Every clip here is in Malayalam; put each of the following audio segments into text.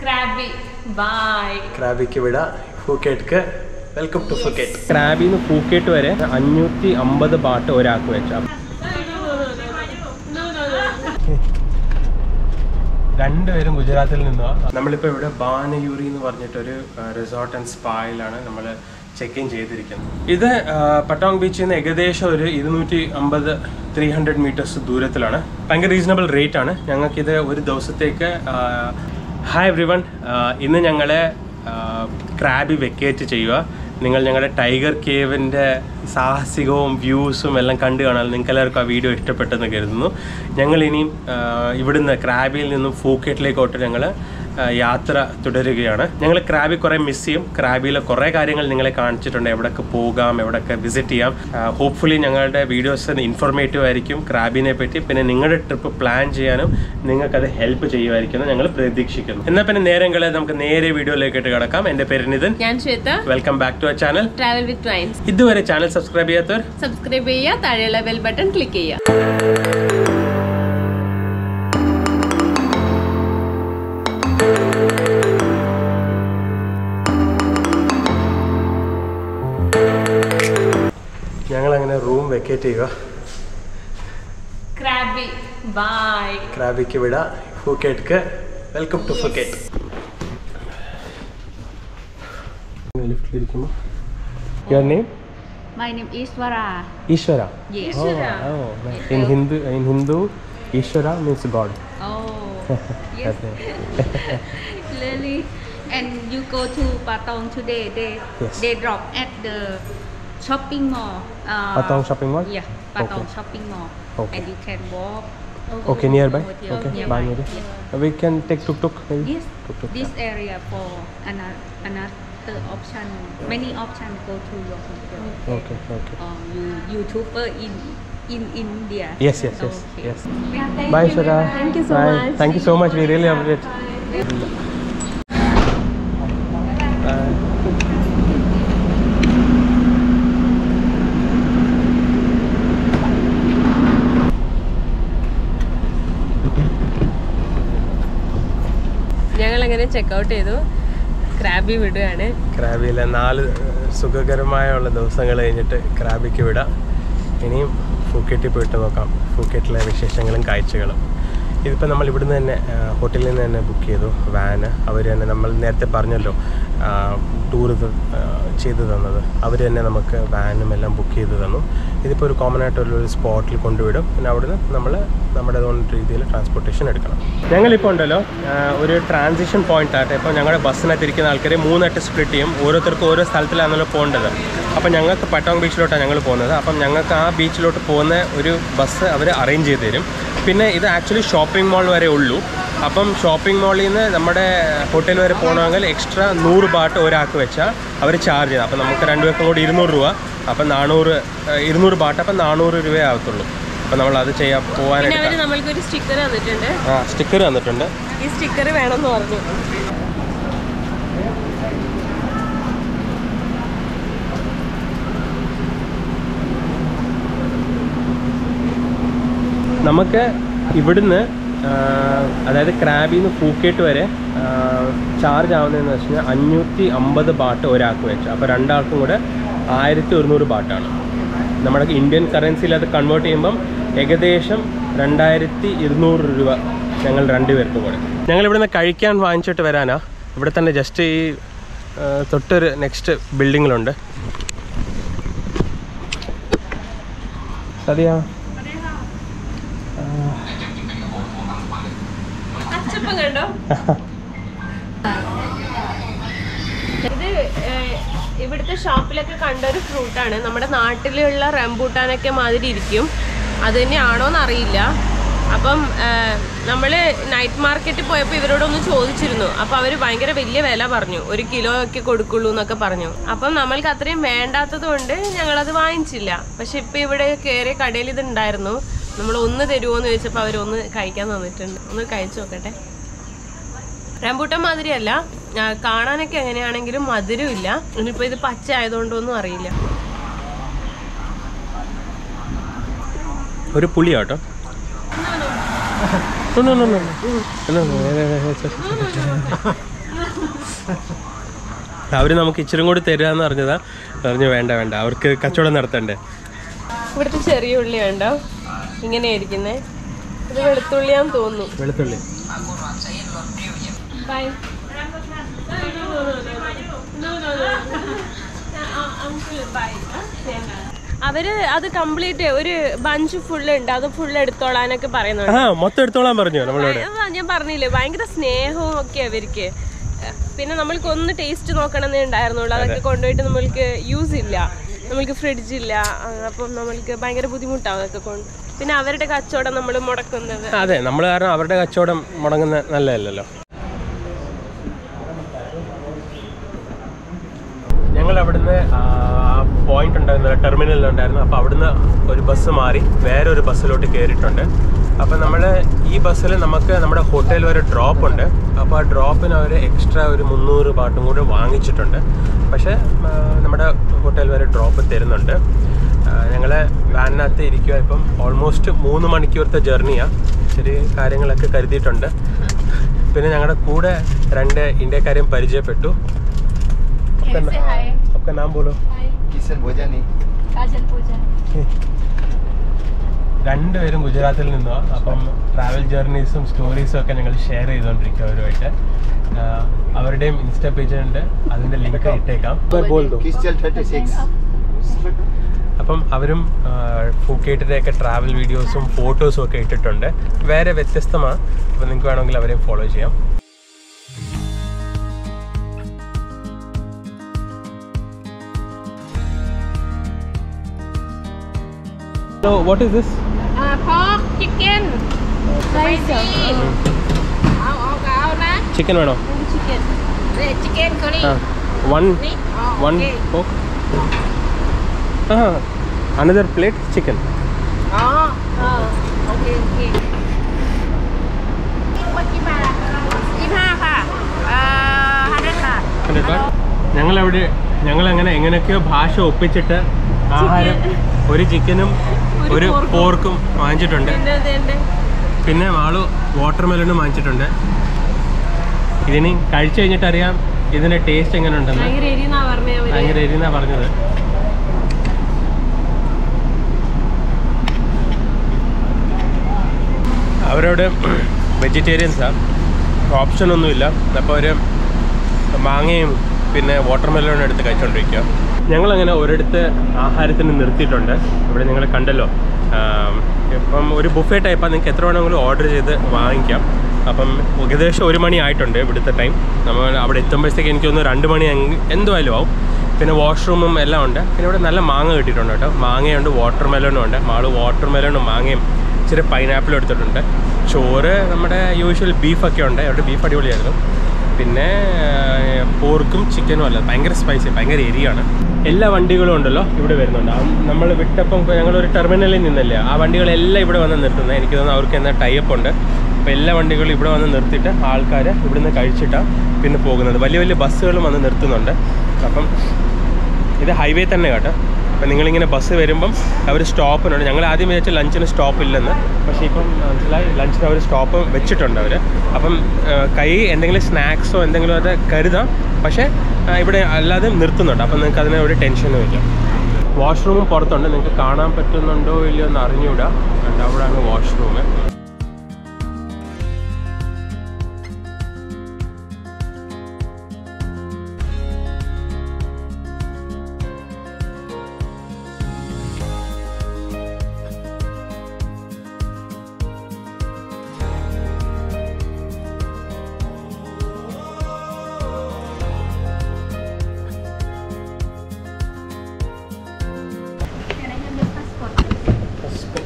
ക്രാബി ബൈ ക്രാബിക്ക് വിട ഫൂക്കേറ്റ്ക്ക് വെൽക്കം ടു ഫൂക്കേറ്റ് ക്രാബിന്ന് ഫൂക്കേറ്റ് വരെ അഞ്ഞൂറ്റി അമ്പത് ബാട്ട് ഒരാൾക്ക് വെച്ച രണ്ടുപേരും ഗുജറാത്തിൽ നിന്നാണ് നമ്മളിപ്പോൾ ഇവിടെ ബാനയൂരി എന്ന് പറഞ്ഞിട്ടൊരു റിസോർട്ട് ആൻഡ് സ്പായിലാണ് നമ്മൾ ചെക്ക് ഇൻ ചെയ്തിരിക്കുന്നത് ഇത് ആ, പട്ടോങ് ബീച്ചിൽ നിന്ന് ഏകദേശം ഒരു ഇരുന്നൂറ്റി അമ്പത് ത്രീ ഹൺഡ്രഡ് മീറ്റേഴ്സ് ദൂരത്തിലാണ് ഭയങ്കര റീസണബിൾ റേറ്റ് ആണ് ഞങ്ങൾക്കിത് ഒരു ദിവസത്തേക്ക് ഹായ് എവ്രി വൺ ഇന്ന് ഞങ്ങളെ ക്രാബി വെക്കേറ്റ് ചെയ്യുക നിങ്ങൾ ഞങ്ങളുടെ ടൈഗർ കേവിൻ്റെ സാഹസികവും വ്യൂസും എല്ലാം കണ്ടു കാണാൻ നിങ്ങൾക്ക് എല്ലാവർക്കും ആ വീഡിയോ ഇഷ്ടപ്പെട്ടെന്ന് കരുതുന്നു ഞങ്ങൾ ഇനിയും ആ, ഇവിടുന്ന് ക്രാബിയിൽ നിന്നും ഫൂക്കറ്റിലേക്കോട്ട് ഞങ്ങൾ യാത്ര തുടരുകയാണ് ഞങ്ങൾ ക്രാബി കുറേ മിസ് ചെയ്യും ക്രാബിയിലെ കുറേ കാര്യങ്ങൾ നിങ്ങളെ കാണിച്ചിട്ടുണ്ട് എവിടെയൊക്കെ പോകാം എവിടെയൊക്കെ വിസിറ്റ് ചെയ്യാം ഹോപ്പ്ഫുള്ളി ഞങ്ങളുടെ വീഡിയോസ് ഇൻഫോർമേറ്റീവ് ആയിരിക്കും ക്രാബിനെ പറ്റി പിന്നെ നിങ്ങളുടെ ട്രിപ്പ് പ്ലാൻ ചെയ്യാനും നിങ്ങൾക്കത് ഹെൽപ്പ് ചെയ്യുമായിരിക്കും ഞങ്ങൾ പ്രതീക്ഷിക്കുന്നു എന്നാൽ പിന്നെ നേരങ്ങളെ നമുക്ക് നേരെ വീഡിയോയിലേക്കിട്ട് കിടക്കാം എൻ്റെ പേര് നിതിൻ ഞാൻ Shweta welcome back to our channel travel with vines ഇതുവരെ ചാനൽ സബ്സ്ക്രൈബ് ചെയ്യാത്തവർ സബ്സ്ക്രൈബ് ചെയ്യുക താഴെയുള്ള ബെൽ ബട്ടൺ ക്ലിക്ക് ചെയ്യുക ഞങ്ങൾ അങ്ങനെ റൂം വെക്കേറ്റ് ചെയ്യുക ക്രാബി ബൈ ക്രാബിക്ക് വിട ഫൂക്കേറ്റ്ക്ക് വെൽക്കം ടു ഫൂക്കേറ്റ് ലിഫ്റ്റിലിരിക്കുമ്പോൾ your name My name is Vara. Ishwara Yes. In Hindu in Hindu Ishwara means god Oh, yes. Really. And you go to Patong today. They Yes. they drop at the shopping mall. Uh, Patong shopping mall? Yeah, Patong Okay. shopping mall. Okay. And you can walk. Okay, nearby? Hotel Okay, nearby. Bangalore. Yes. We can take tuk-tuk maybe? Yes. Tuk-tuk. This area for another another option. Many options go to your hotel. Okay, okay. Or you YouTuber in in India. Yes, yes, yes, Okay. yes. Yeah, thank Bye, you very Shweta. much. Thank you so Bye. much. Thank you so much. We really appreciate. Bye. ഞങ്ങൾ അങ്ങനെ ചെക്കൗട്ട് ചെയ്തു ക്രാബി വിടുകയാണ് ക്രാബിയിലെ നാല് സുഖകരമായുള്ള ദിവസങ്ങൾ കഴിഞ്ഞിട്ട് ക്രാബിക്ക് വിടാം ഇനിയും ഫൂക്കറ്റിൽ പോയിട്ട് നോക്കാം ഫൂക്കറ്റിലെ വിശേഷങ്ങളും കാഴ്ചകളും ഇതിപ്പോൾ നമ്മൾ ഇവിടുന്ന് തന്നെ ആ, ഹോട്ടലിൽ നിന്ന് തന്നെ ബുക്ക് ചെയ്തു വാന് അവർ തന്നെ നമ്മൾ നേരത്തെ പറഞ്ഞല്ലോ ടൂർ ചെയ്തു തന്നത് അവർ തന്നെ നമുക്ക് വാനും എല്ലാം ബുക്ക് ചെയ്ത് തന്നു ഇതിപ്പോൾ ഒരു കോമൺ ആയിട്ടുള്ള ഒരു സ്പോട്ടിൽ കൊണ്ടുവിടും പിന്നെ അവിടുന്ന് നമ്മൾ നമ്മുടെ ഓൺ രീതിയിൽ ട്രാൻസ്പോർട്ടേഷൻ എടുക്കണം ഞങ്ങളിപ്പോൾ ഉണ്ടല്ലോ ആ, ഒരു ട്രാൻസിഷൻ പോയിന്റ് ആട്ടെ ഇപ്പോൾ ഞങ്ങളുടെ ബസ്സിനകത്ത് ഇരിക്കുന്ന ആൾക്കാരെ മൂന്നായിട്ട് സ്പ്ലിറ്റ് ചെയ്യും ഓരോരുത്തർക്കും ഓരോ സ്ഥലത്തിലാണല്ലോ പോകേണ്ടത് അപ്പം ഞങ്ങൾക്ക് പട്ടോങ് ബീച്ചിലോട്ടാണ് ഞങ്ങൾ പോകുന്നത് അപ്പം ഞങ്ങൾക്ക് ആ ബീച്ചിലോട്ട് പോകുന്ന ഒരു ബസ് അവർ അറേഞ്ച് ചെയ്ത് തരും പിന്നെ ഇത് ആക്ച്വലി ഷോപ്പിംഗ് മാൾ വരെ ഉള്ളൂ അപ്പം ഷോപ്പിംഗ് മാളിൽ നിന്ന് നമ്മുടെ ഹോട്ടൽ വരെ പോകണമെങ്കിൽ എക്സ്ട്രാ നൂറ് ബാട്ട് ഒരാൾക്ക് വെച്ചാൽ അവർ ചാർജ് ചെയ്ത് അപ്പം നമുക്ക് രണ്ടുപേർക്കും കൂടി ഇരുന്നൂറ് രൂപ അപ്പം നാനൂറ് ഏഹ്, ഇരുന്നൂറ് ബാട്ട് അപ്പം നാനൂറ് രൂപയേ ആകത്തുള്ളൂ അപ്പം നമ്മൾ അത് ചെയ്യാൻ പിന്നെ പോകാനായിട്ട് അവര് നമ്മൾക്കൊരു സ്റ്റിക്കർ തന്നിട്ടുണ്ട് ആ സ്റ്റിക്കർ തന്നിട്ടുണ്ട് ഈ സ്റ്റിക്കർ വേണമെന്ന് പറഞ്ഞു നമുക്ക് ഇവിടുന്ന് ആ, അതായത് ക്രാബിൽ നിന്ന് ഫൂക്കേറ്റ് വരെ ചാർജ് ആവുന്നതെന്ന് വെച്ച് കഴിഞ്ഞാൽ അഞ്ഞൂറ്റി അമ്പത് ബാട്ട് ഒരാൾക്ക് വെച്ച് അപ്പോൾ രണ്ടാൾക്കും കൂടെ ആയിരത്തി ഒരുന്നൂറ് ബാട്ടാണ് നമ്മുടെ ഇന്ത്യൻ കറൻസിയിൽ അത് കൺവേർട്ട് ചെയ്യുമ്പം ഏകദേശം രണ്ടായിരത്തി ഇരുന്നൂറ് രൂപ ഞങ്ങൾ രണ്ടുപേർക്കും കൂടെ ഞങ്ങൾ ഇവിടുന്ന് കഴിക്കാൻ വാങ്ങിച്ചിട്ട് വരാനാ ഇവിടെ തന്നെ ജസ്റ്റ് ഈ ആ, തൊട്ടൊരു നെക്സ്റ്റ് ബിൽഡിങ്ങിലുണ്ട് സതിയാ അച്ചപ്പം കണ്ടോ ഇത് ഏഹ്, ഇവിടുത്തെ ഷോപ്പിലൊക്കെ കണ്ട ഒരു ഫ്രൂട്ടാണ് നമ്മുടെ നാട്ടിലുള്ള റംബൂട്ടാനൊക്കെ മാതിരി ഇരിക്കും അത് തന്നെയാണോന്ന് അറിയില്ല അപ്പം നമ്മൾ നൈറ്റ് മാർക്കറ്റിൽ പോയപ്പോൾ ഇവരോടൊന്ന് ചോദിച്ചിരുന്നു അപ്പോൾ അവർ ഭയങ്കര വലിയ വില പറഞ്ഞു ഒരു കിലോ ഒക്കെ കൊടുക്കുള്ളൂ എന്നൊക്കെ പറഞ്ഞു അപ്പം നമ്മൾക്ക് അത്രയും വേണ്ടാത്തത് കൊണ്ട് ഞങ്ങളത് വാങ്ങിച്ചില്ല പക്ഷെ ഇപ്പം ഇവിടെ കയറിയ കടയിൽ ഇത് ഉണ്ടായിരുന്നു നമ്മൾ ഒന്ന് തരുമോ എന്ന് ചോദിച്ചപ്പോൾ അവരൊന്ന് കഴിക്കാൻ തന്നിട്ടുണ്ട് ഒന്ന് കഴിച്ചു നോക്കട്ടെ റംബൂട്ടാൻ മാതിരിയല്ല ആ, കാണാനൊക്കെ എങ്ങനെയാണെങ്കിലും മധുരമില്ല ഇനിയിപ്പോ ഇത് പച്ച ആയതുകൊണ്ടൊന്നും അറിയില്ല ഒരു പുളിയാട്ടോ No, no, no, no. No, no, no, no, no, no, no, no, no, no, no, no. അവർ നമുക്ക് ഇച്ചിരി കൂടി തരാന്ന് പറഞ്ഞതാ പറഞ്ഞു വേണ്ട വേണ്ട അവർക്ക് കച്ചവടം നടത്തണ്ടേ ഇവിടുത്തെ ചെറിയ ഉള്ളി ഉണ്ടോ ഇങ്ങനെ ഇരിക്കുന്നേ ഇത് വെളുത്തുള്ളിയാന്ന് തോന്നുന്നു വെളുത്തുള്ളി ബൈ അവര് അത് കംപ്ലീറ്റ് ഒരു ബഞ്ച് ഫുള്ള് ഉണ്ട് അത് ഫുള്ള് എടുത്തോളാനൊക്കെ പറയുന്നുണ്ട് ആ മൊത്തം എടുത്തോളാൻ പറഞ്ഞു നമ്മളോട് അതാ ഞാൻ പറഞ്ഞില്ലേ ഭയങ്കര സ്നേഹവും ഒക്കെ അവർക്ക് പിന്നെ നമ്മൾക്ക് ഒന്ന് ടേസ്റ്റ് നോക്കണമെന്നേ ഉണ്ടായിരുന്നുള്ളൂ അതൊക്കെ കൊണ്ടുപോയിട്ട് നമ്മൾക്ക് യൂസ് ഇല്ല നമ്മൾക്ക് ഫ്രിഡ്ജ് ഇല്ല ആ, അപ്പം നമ്മൾക്ക് ഭയങ്കര ബുദ്ധിമുട്ടാവും അതൊക്കെ കൊണ്ട് പിന്നെ അവരുടെ കച്ചവടം നമ്മൾ മുടക്കുന്നത് അതെ നമ്മൾ കാരണം അവരുടെ കച്ചവടം മുടങ്ങുന്ന നല്ലതല്ലല്ലോ ഞങ്ങൾ അവിടുന്ന് പോയിന്റ് ഉണ്ടായിരുന്ന ടെർമിനലിൽ ഉണ്ടായിരുന്നു അപ്പോൾ അവിടുന്ന് ഒരു ബസ് മാറി വേറെ ഒരു ബസ്സിലോട്ട് കയറിയിട്ടുണ്ട് അപ്പോൾ നമ്മൾ ഈ ബസ്സിൽ നമുക്ക് നമ്മുടെ ഹോട്ടൽ വരെ ഡ്രോപ്പ് ഉണ്ട് അപ്പോൾ ആ ഡ്രോപ്പിന് അവർ എക്സ്ട്രാ ഒരു മുന്നൂറ് ബാട്ടും കൂടെ വാങ്ങിച്ചിട്ടുണ്ട് പക്ഷേ ആ, നമ്മുടെ ഹോട്ടൽ വരെ ഡ്രോപ്പ് തരുന്നുണ്ട് ഞങ്ങൾ വാനിനകത്ത് ഇരിക്കുക ഇപ്പം ഓൾമോസ്റ്റ് മൂന്ന് മണിക്കൂറത്തെ ജേർണിയാണ് ചെറിയ കാര്യങ്ങളൊക്കെ കരുതിയിട്ടുണ്ട് പിന്നെ ഞങ്ങളുടെ കൂടെ രണ്ട് ഇന്ത്യക്കാരെയും പരിചയപ്പെട്ടു आपका ना- आपका नाम बोलो किशन भोजानी Kajan Puja. രണ്ടുപേരും ഗുജറാത്തിൽ നിന്നാണ് അപ്പം ട്രാവൽ ജേർണീസും സ്റ്റോറീസും ഒക്കെ ഞങ്ങൾ ഷെയർ ചെയ്തുകൊണ്ടിരിക്കും അവരുമായിട്ട് ആഹ് അവരുടെയും ഇൻസ്റ്റാ പേജ് ഉണ്ട് അതിന്റെ ലിങ്ക് ഇട്ടേക്കാം क्रिस्टल थर्टी सिक्स അപ്പം അവരും ഫൂക്കേറ്റിൻ്റെ ഒക്കെ ട്രാവൽ വീഡിയോസും ഫോട്ടോസും ഒക്കെ ഇട്ടിട്ടുണ്ട് വേറെ വ്യത്യസ്തമാണ് അപ്പം നിങ്ങൾക്ക് വേണമെങ്കിൽ അവരെയും ഫോളോ ചെയ്യാം So what is this? pork chicken spicyเอาเอาก็เอานะ Chicken വേണോ? chicken chicken curry Ah, one Ni? Oh, one okay. pork. Ah, another plate chicken. อ๋อเออโอเคโอเคคนกี่บาทยี่ห้าค่ะเอ่อฮันเดบาท ഞങ്ങൾ അവിടെ ഞങ്ങൾ അങ്ങനെ എങ്ങനെയൊക്കെയോ ഭാഷ ഒപ്പിച്ചിട്ട് ആഹാരം ഒരു ചിക്കനും ഒരു പോർക്കും വാങ്ങിച്ചിട്ടുണ്ട് പിന്നെ ഇതെന്റെ പിന്നെ ആള് വാട്ടർ മെലണും വാങ്ങിച്ചിട്ടുണ്ട് ഇതിനി കഴിച്ചു കഴിഞ്ഞിട്ട് അറിയാം ഇതിന്റെ ടേസ്റ്റ് എങ്ങനെ ഉണ്ടെന്ന് ഭയങ്കര എരിന്നാ പറഞ്ഞേ അവര് ഭയങ്കര എരിന്നാ പറഞ്ഞത് അവരോട് വെജിറ്റേറിയൻസാണ് ഓപ്ഷൻ ഒന്നുമില്ല അപ്പോൾ അവർ മാങ്ങയും പിന്നെ വാട്ടർ മെലണും എടുത്ത് കഴിച്ചുകൊണ്ടിരിക്കുക ഞങ്ങളങ്ങനെ ഒരിടത്ത് ആഹാരത്തിന് നിർത്തിയിട്ടുണ്ട് ഇവിടെ നിങ്ങൾ കണ്ടല്ലോ ആം, ഇപ്പം ഒരു ബുഫേ ടൈപ്പാണ് നിങ്ങൾക്ക് എത്ര വേണമെങ്കിലും ഓർഡർ ചെയ്ത് വാങ്ങിക്കാം അപ്പം ഏകദേശം ഒരു മണി ആയിട്ടുണ്ട് ഇവിടുത്തെ ടൈം നമ്മൾ അവിടെ എത്തുമ്പോഴത്തേക്ക് എനിക്ക് തോന്നുന്നു രണ്ട് മണി എങ്- എന്തായാലും ആവും പിന്നെ വാഷ്റൂമും എല്ലാം ഉണ്ട് പിന്നെ ഇവിടെ നല്ല മാങ്ങ കിട്ടിയിട്ടുണ്ട് കേട്ടോ മാങ്ങയുണ്ട് വാട്ടർ മെലണും ഉണ്ട് മാള് വാട്ടർ മെലണും മാങ്ങയും ഇച്ചിരി പൈനാപ്പിളും എടുത്തിട്ടുണ്ട് ചോറ് നമ്മുടെ യൂഷ്വൽ ബീഫൊക്കെ ഉണ്ട് അവിടെ ബീഫ് അടിപൊളിയായിരുന്നു പിന്നെ പോർക്കും ചിക്കനും അല്ല ഭയങ്കര സ്പൈസി ഭയങ്കര എരിയാണ് എല്ലാ വണ്ടികളും ഉണ്ടല്ലോ ഇവിടെ വരുന്നുണ്ട് നമ്മൾ വിട്ടപ്പം ഇപ്പൊ ഞങ്ങളൊരു ടെർമിനലിൽ നിന്നല്ലേ ആ വണ്ടികളെല്ലാം ഇവിടെ വന്ന് നിർത്തുന്നത് എനിക്ക് തോന്നുന്നു അവർക്ക് എന്നാ ടൈപ്പ് ഉണ്ട് അപ്പോൾ എല്ലാ വണ്ടികളും ഇവിടെ വന്ന് നിർത്തിയിട്ട് ആൾക്കാർ ഇവിടുന്ന് കഴിച്ചിട്ടാണ് പിന്നെ പോകുന്നത് വലിയ വലിയ ബസ്സുകളും വന്ന് നിർത്തുന്നുണ്ട് അപ്പം ഇത് ഹൈവേ തന്നെ കേട്ടോ അപ്പം നിങ്ങളിങ്ങനെ ബസ് വരുമ്പം അവർ സ്റ്റോപ്പിനുണ്ട് ഞങ്ങൾ ആദ്യം വിചാരിച്ച ലഞ്ചിന് സ്റ്റോപ്പ് ഇല്ലെന്ന് പക്ഷേ ഇപ്പം മനസ്സിലായി ലഞ്ചിന് അവർ സ്റ്റോപ്പ് വെച്ചിട്ടുണ്ട് അവർ അപ്പം ആ, കൈ എന്തെങ്കിലും സ്നാക്സോ എന്തെങ്കിലും അത് കരുതാം പക്ഷേ ആ, ഇവിടെ അല്ലാതെ നിർത്തുന്നുണ്ട് അപ്പം നിങ്ങൾക്ക് അതിന് ഒരു ടെൻഷനും ഇല്ല വാഷ്റൂമും പുറത്തുണ്ട് നിങ്ങൾക്ക് കാണാൻ പറ്റുന്നുണ്ടോ ഇല്ലയോ എന്ന് അറിഞ്ഞുകൂടാ കണ്ടോ, അവിടെയാണ് washroom Can I have your passport?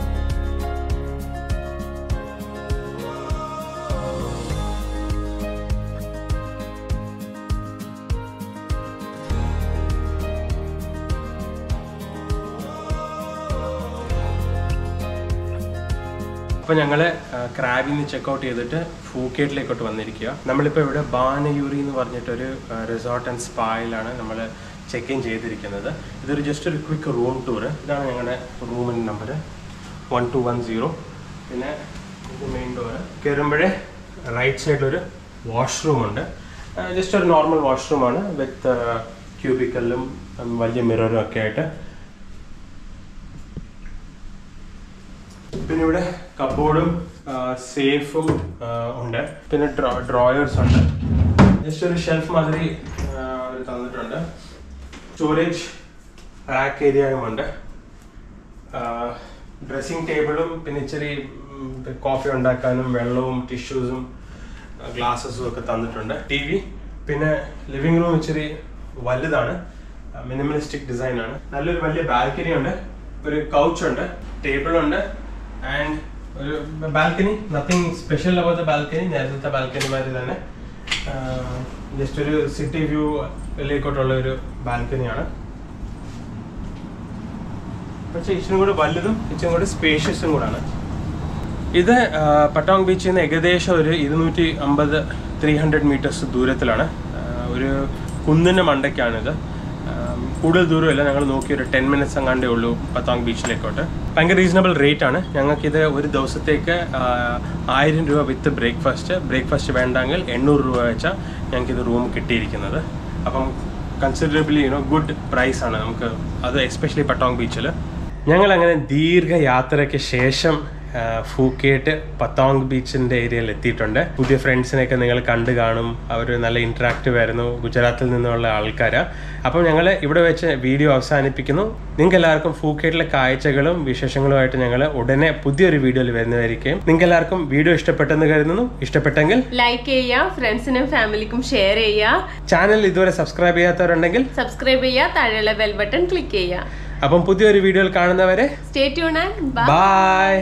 അപ്പോൾ ഞങ്ങൾ ക്രാബിൽ നിന്ന് ചെക്കൗട്ട് ചെയ്തിട്ട് ഫൂക്കേറ്റിലേക്കോട്ട് വന്നിരിക്കുക നമ്മളിപ്പോൾ ഇവിടെ ബാനയൂരി എന്ന് പറഞ്ഞിട്ടൊരു റിസോർട്ട് ആൻഡ് സ്പായിലാണ് നമ്മൾ ചെക്ക് ഇൻ ചെയ്തിരിക്കുന്നത് ഇതൊരു ജസ്റ്റ് ഒരു ക്വിക്ക് റൂം ടൂർ ഇതാണ് ഞങ്ങളുടെ റൂമിൻ്റെ number one two one zero പിന്നെ ഇത് മെയിൻ ഡോർ കയറുമ്പോഴേ റൈറ്റ് സൈഡിലൊരു വാഷ്റൂം ഉണ്ട് ജസ്റ്റ് ഒരു നോർമൽ വാഷ്റൂമാണ് വിത്ത് ക്യൂബിക്കലും വലിയ മിററും ഒക്കെ ആയിട്ട് പിന്നെ ഇവിടെ കബോർഡും സേഫും ഉണ്ട് പിന്നെ ഡ്രോയേഴ്സ് ഉണ്ട് ജസ്റ്റ് ഒരു ഷെൽഫ് മാതിരി ആ, അവര് തന്നിട്ടുണ്ട് സ്റ്റോറേജ് റാക്ക് ഏരിയയും ഉണ്ട് ഡ്രസ്സിംഗ് ടേബിളും പിന്നെ ഇച്ചിരി കോഫി ഉണ്ടാക്കാനും വെള്ളവും ടിഷ്യൂസും ഗ്ലാസസും ഒക്കെ തന്നിട്ടുണ്ട് ടി വി പിന്നെ ലിവിംഗ് റൂം ഇച്ചിരി വലുതാണ് മിനിമലിസ്റ്റിക് ഡിസൈൻ ആണ് നല്ലൊരു വലിയ ബാൽക്കണി ഉണ്ട് ഒരു കൗച്ച് ഉണ്ട് ടേബിൾ ഉണ്ട് ആൻഡ് ഒരു balcony nothing special about the balcony നേരത്തെ ബാൽക്കണി മാതിരി തന്നെ ജസ്റ്റ് ഒരു സിറ്റി വ്യൂയിലേക്കോട്ടുള്ള ഒരു ബാൽക്കണിയാണ് പക്ഷേ ഇച്ചിരി കൂടെ വലുതും ഇച്ചിരി കൂടെ സ്പേഷ്യസും കൂടാണ് ഇത് ആ, പട്ടോങ് ബീച്ചിൽ നിന്ന് ഏകദേശം ഒരു ഇരുന്നൂറ്റി അമ്പത് ത്രീ ഹൺഡ്രഡ് മീറ്റേഴ്സ് ദൂരത്തിലാണ് ആ, ഒരു കുന്നിൻ്റെ മണ്ടയ്ക്കാണിത് ആ, കൂടുതൽ ദൂരമില്ല ഞങ്ങൾ നോക്കി ഒരു ടെൻ മിനിറ്റ്സ് അങ്ങാണ്ടേ ഉള്ളൂ പത്തോങ് ബീച്ചിലേക്കോട്ട് ഭയങ്കര റീസണബിൾ റേറ്റ് ആണ് ഞങ്ങൾക്കിത് ഒരു ദിവസത്തേക്ക് ആ, ആയിരം രൂപ വിത്ത് ബ്രേക്ക്ഫാസ്റ്റ് ബ്രേക്ക്ഫാസ്റ്റ് വേണ്ടെങ്കിൽ എണ്ണൂറ് രൂപ വെച്ചാൽ ഞങ്ങൾക്കിത് റൂം കിട്ടിയിരിക്കുന്നത് അപ്പം കൺസിഡറബിളി യുനോ ഗുഡ് പ്രൈസ് ആണ് നമുക്ക് അത് എസ്പെഷ്യലി പട്ടോങ് ബീച്ചിൽ ഞങ്ങൾ അങ്ങനെ ദീർഘയാത്രയ്ക്ക് ശേഷം ആ, ഫൂക്കേറ്റ് പത്തോങ് ബീച്ചിന്റെ ഏരിയയിൽ എത്തിയിട്ടുണ്ട് പുതിയ ഫ്രണ്ട്സിനെയൊക്കെ നിങ്ങൾ കണ്ടു കാണും അവർ നല്ല ഇന്ററാക്റ്റീവ് ആയിരുന്നു ഗുജറാത്തിൽ നിന്നുള്ള ആൾക്കാരാ അപ്പം ഞങ്ങൾ ഇവിടെ വെച്ച് വീഡിയോ അവസാനിപ്പിക്കുന്നു നിങ്ങൾക്ക് എല്ലാവർക്കും ഫൂക്കേറ്റിലെ കാഴ്ചകളും വിശേഷങ്ങളുമായിട്ട് ഞങ്ങൾ ഉടനെ പുതിയൊരു വീഡിയോയിൽ വരുന്നതായിരിക്കും നിങ്ങൾക്ക് എല്ലാവർക്കും വീഡിയോ ഇഷ്ടപ്പെട്ടെന്ന് കരുതുന്നു ഇഷ്ടപ്പെട്ടെങ്കിൽ ലൈക്ക് ചെയ്യുക ഫ്രണ്ട്സിനും ഫാമിലിക്കും ഷെയർ ചെയ്യുക ചാനൽ ഇതുവരെ സബ്സ്ക്രൈബ് ചെയ്യാത്തവരുണ്ടെങ്കിൽ സബ്സ്ക്രൈബ് ചെയ്യുക താഴെയുള്ള ബെൽ ബട്ടൺ ക്ലിക്ക് ചെയ്യുക അപ്പം പുതിയൊരു വീഡിയോയിൽ കാണുന്നവരെ stay tune and bye by